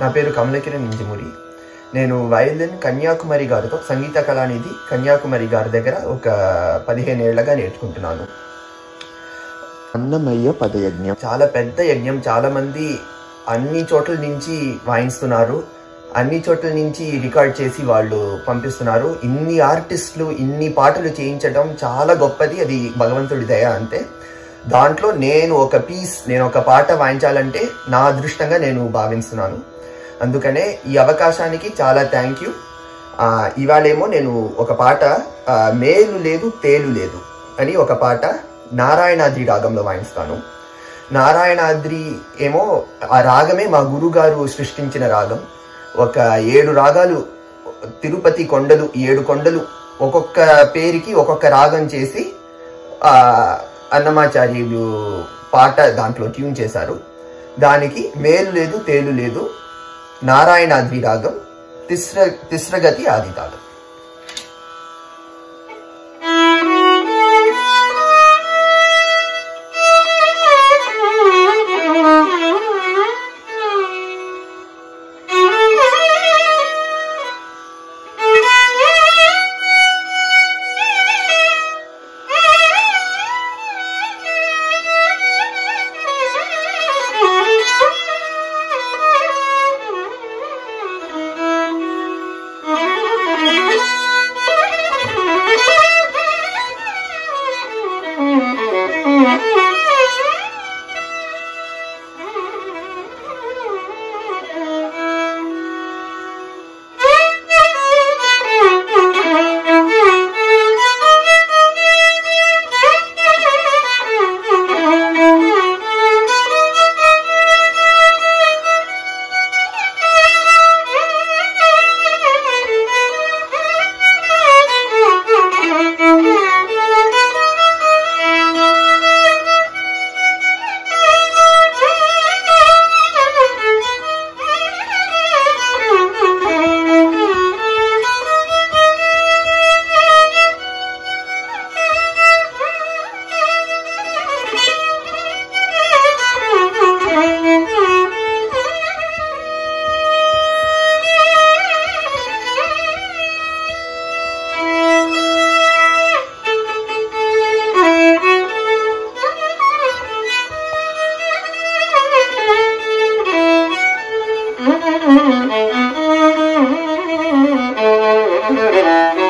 నా పేరు కమలకిరణ్ ఇంజమురి నేను వయలిన్ కన్యాకుమారి గారితో సంగీత కళానిధి కన్యాకుమారి గారి దగ్గర ఒక పదిహేను ఏళ్లగా నేర్చుకుంటున్నాను అన్నమయ్య పదయజ్ఞం చాలా పెద్ద యజ్ఞం చాలా మంది అన్ని చోట్ల నుంచి వాయిస్తున్నారు అన్ని చోట్ల నుంచి రికార్డ్ చేసి వాళ్ళు పంపిస్తున్నారు ఇన్ని ఆర్టిస్టులు ఇన్ని పాటలు చేయించడం చాలా గొప్పది అది భగవంతుడి దయ అంతే దాంట్లో నేను ఒక పీస్ నేను ఒక పాట వాయించాలంటే నా అదృష్టంగా నేను భావిస్తున్నాను అందుకనే ఈ అవకాశానికి చాలా థ్యాంక్ యూ ఇవాళేమో నేను ఒక పాట ఆ, మేలు లేదు తేలు లేదు అని ఒక పాట నారాయణాద్రి రాగంలో వాయిస్తాను నారాయణాద్రి ఏమో ఆ రాగమే మా గురుగారు సృష్టించిన రాగం ఒక ఏడు రాగాలు తిరుపతి కొండలు ఏడు కొండలు ఒక్కొక్క పేరుకి ఒక్కొక్క రాగం చేసి ఆ అన్నమాచార్యులు పాట దాంట్లో ట్యూన్ చేశారు దానికి మేలు లేదు తేలు లేదు నారాయణాద్రి రాగం తిస్ర తిస్రగతి ఆది తాళం Thank you.